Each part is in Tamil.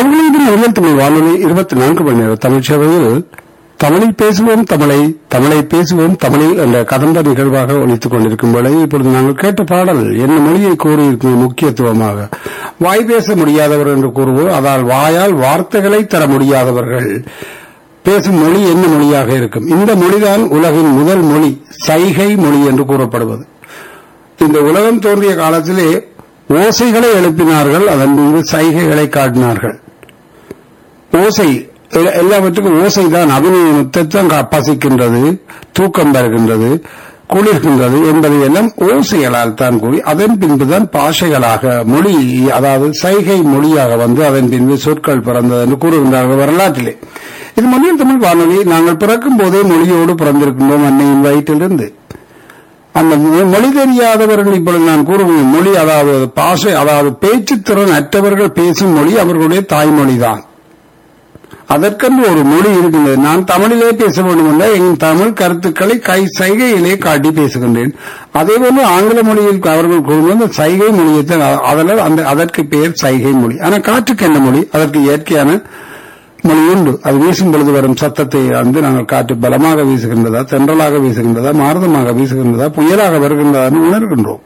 உறவுகளின் முதல் தமிழ் வானொலி இருபத்தி நான்கு மணி நேர தமிழ் சேவையில் தமிழில் பேசுவோம் தமிழை தமிழை பேசுவோம் தமிழில் என்ற கதம்ப நிகழ்வாக ஒழித்துக் கொண்டிருக்கும் வேளை இப்பொழுது நாங்கள் கேட்ட பாடல் என்ன மொழியை கூறியிருக்கும் முக்கியத்துவமாக வாய் பேச முடியாதவர் என்று கூறுவோம் அதால் வாயால் வார்த்தைகளை தர முடியாதவர்கள் பேசும் மொழி என்ன மொழியாக இருக்கும் இந்த மொழிதான் உலகின் முதல் மொழி சைகை மொழி என்று கூறப்படுவது இந்த உலகம் தோன்றிய காலத்திலே ஓசைகளை எழுப்பினார்கள் அதன் மீது சைகைகளை காட்டினார்கள் ஓசை எ- எல்லாவற்றுக்கும் ஓசை தான் அபிநயத்தைத்தான் கா- பசிக்கின்றது தூக்கம் வருகின்றது குளிர்கின்றது என்பதை எல்லாம் ஓசைகளால் தான் கூறி அதன் பின்புதான் பாஷைகளாக மொழி அதாவது சைகை மொழியாக வந்து அதன் பின்பு சொற்கள் பிறந்தது என்று கூறுகின்றார்கள் வரலாற்றிலே இது மொழியில் தமிழ் வானொலி நாங்கள் பிறக்கும் போதே மொழியோடு பிறந்திருக்கின்றோம் அன்னையின் வயிற்றிலிருந்து அந்த மொ- மொழி தெரியாதவர்கள் இப்பொழுது நான் கூறுவேன் மொழி அதாவது பாஷை அதாவது பேச்சுத்திறன் அற்றவர்கள் பேசும் மொழி அவர்களுடைய தாய்மொழிதான் அதற்கென்று ஒரு மொழி இருக்கின்றது நான் தமிழிலே பேச வேண்டும் என்றால் என் தமிழ் கருத்துக்களை கை சைகையிலே காட்டி பேசுகின்றேன் அதே போல ஆங்கில மொழியில் அவர்கள் கூறும்போது சைகை மொழியைத்தான் அ- அதனால் அந்த அதற்கு பெயர் சைகை மொழி ஆனால் காற்றுக்கு என்ன மொழி அதற்கு இயற்கையான மொழி உண்டு அது வீசும் பொழுது வரும் சத்தத்தை வந்து நாங்கள் காற்று பலமாக வீசுகின்றதா தென்றலாக வீசுகின்றதா மாறுதமாக வீசுகின்றதா புயலாக வருகின்றதா என்று உணர்கின்றோம்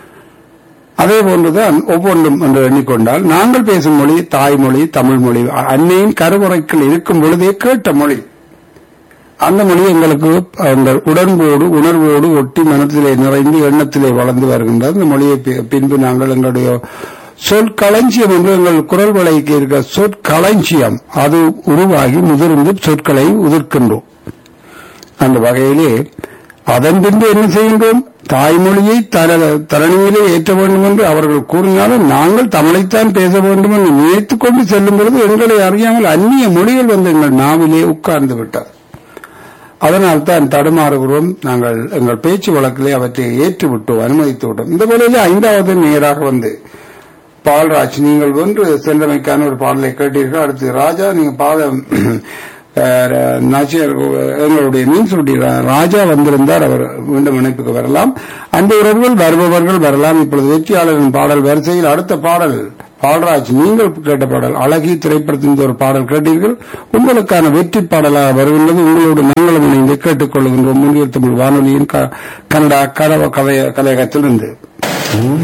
அதே போன்றுதான் ஒவ்வொன்றும் என்று எண்ணிக்கொண்டால் நாங்கள் பேசும் மொழி தாய்மொழி தமிழ் மொழி அ- அன்னையின் கருவுரைக்குள் இருக்கும் பொழுதே கேட்ட மொழி அந்த மொழி எங்களுக்கு எங்கள் உடன்போடு உணர்வோடு ஒட்டி மனத்திலே நிறைந்து எண்ணத்திலே வளர்ந்து வருகின்றது அந்த மொழியை பி- பின்பு நாங்கள் எங்களுடைய சொற்களஞ்சியம் என்று எங்கள் குரல் வலைக்கு இருக்க சொற்களஞ்சியம் அது உருவாகி முதிர்ந்து சொற்களை உதிர்க்கின்றோம் அந்த வகையிலே அதன் பின்பு என்ன செய்கின்றோம் தாய்மொழியை தர- தரணியிலே ஏற்ற வேண்டும் என்று அவர்கள் கூறினாலும் நாங்கள் தமிழைத்தான் பேச வேண்டும் என்று நினைத்துக் கொண்டு செல்லும் பொழுது எங்களை அறியாமல் அந்நிய மொழிகள் வந்து எங்கள் நாவிலே உட்கார்ந்து விட்டார் அதனால் தான் தடுமாறுகிறோம் நாங்கள் எங்கள் பேச்சு வழக்கிலே அவற்றை ஏற்று விட்டோம் அனுமதித்து விட்டோம் இந்த வேளையிலே ஐந்தாவது நேராக வந்து பால்ராஜ் நீங்கள் ஒன்று சென்றமைக்கான ஒரு பாடலை கேட்டீர்கள் அடுத்து ராஜா நீங்க பாதம் அஹ், நாச்சியார் எங்களுடைய மீன் சுருட்டி ரா- ராஜா வந்திருந்தார் அவர் மீண்டும் இணைப்புக்கு வரலாம் அந்த உறவுகள் வருபவர்கள் வரலாம் இப்பொழுது வெற்றியாளரின் பாடல் வரிசையில் அடுத்த பாடல் பால்ராஜ் நீங்கள் கேட்ட பாடல் அழகி திரைப்படத்தின் ஒரு பாடல் கேட்டீர்கள் உங்களுக்கான வெற்றி பாடலாக வருகின்றது உங்களோடு நாங்களும் இணைந்து கேட்டுக்கொள்கின்றோம் முன்னில் தமிழ் வானொலியின் க- கனடா கலவ கலைய கலையகத்திலிருந்து